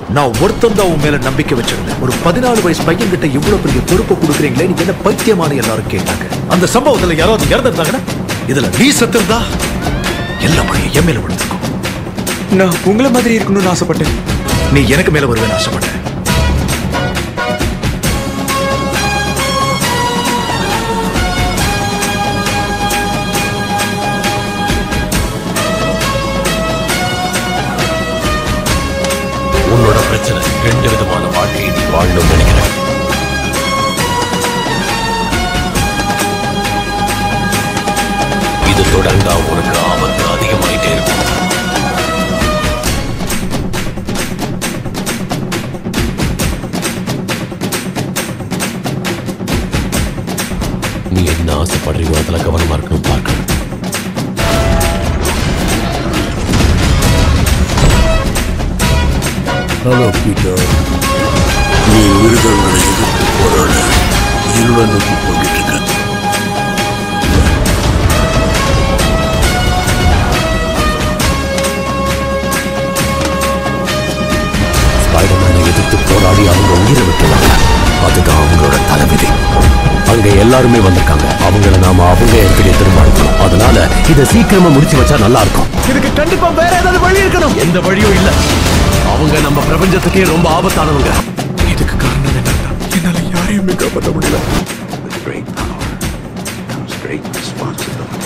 நான் ஒருத்தன் தான் உன் மேல நம்பிக்கை வச்சிருந்தேன் ஒரு பதினாலு வயசு பையன் கிட்ட இவ்வளவு பெரிய பொறுப்பை கொடுக்குறீங்களே நீ என்ன பைத்தியமான எல்லாரும் கேட்டாங்க அந்த சம்பவத்துல யாராவது இறந்துருந்தாங்கன்னா இதுல நீ செத்திருந்தா எல்லா மழையும் என் மேல விழுந்திருக்கும் நான் உங்களை மாதிரி இருக்கணும்னு ஆசைப்பட்டேன் நீ எனக்கு மேல வருவேன்னு ஆசைப்பட்டேன் உன்னோட பிரச்சனை ரெண்டு விதமான வாழ்க்கையை நீ வாழணும்னு நினைக்கிறேன் இது தொடர்ந்தா உனக்கு ஆபத்து அதிகமாயிட்டே இருக்கும் நீ என்ன ஆசைப்படுறியோ அதுல கவனமா இருக்கணும் பார்க்கணும் ஹலோ பீட்டர் நீ மிருகங்களை எதிர்த்து போராட இருளை நோக்கி போயிட்டு இருக்க ஸ்பைடர்மேனை எதிர்த்து போராடி அவங்க உயிரை விட்டுருவாங்க அதுதான் அவங்களோட தலைவிதி அங்க எல்லாருமே வந்திருக்காங்க அவங்கள நாம அவங்க இடத்துல திரும்ப அனுப்பணும் அதனால இதை சீக்கிரமா முடிச்சு வச்சா நல்லா இருக்கும் இதுக்கு கண்டிப்பா வேற ஏதாவது வழி இருக்கணும் எந்த வழியும் இல்ல அவங்க நம்ம பிரபஞ்சத்துக்கே ரொம்ப ஆபத்தானவங்க இதுக்கு காரணம் என்னன்னா என்னால யாரையுமே காப்பாற்ற முடியல With great power comes great responsibility.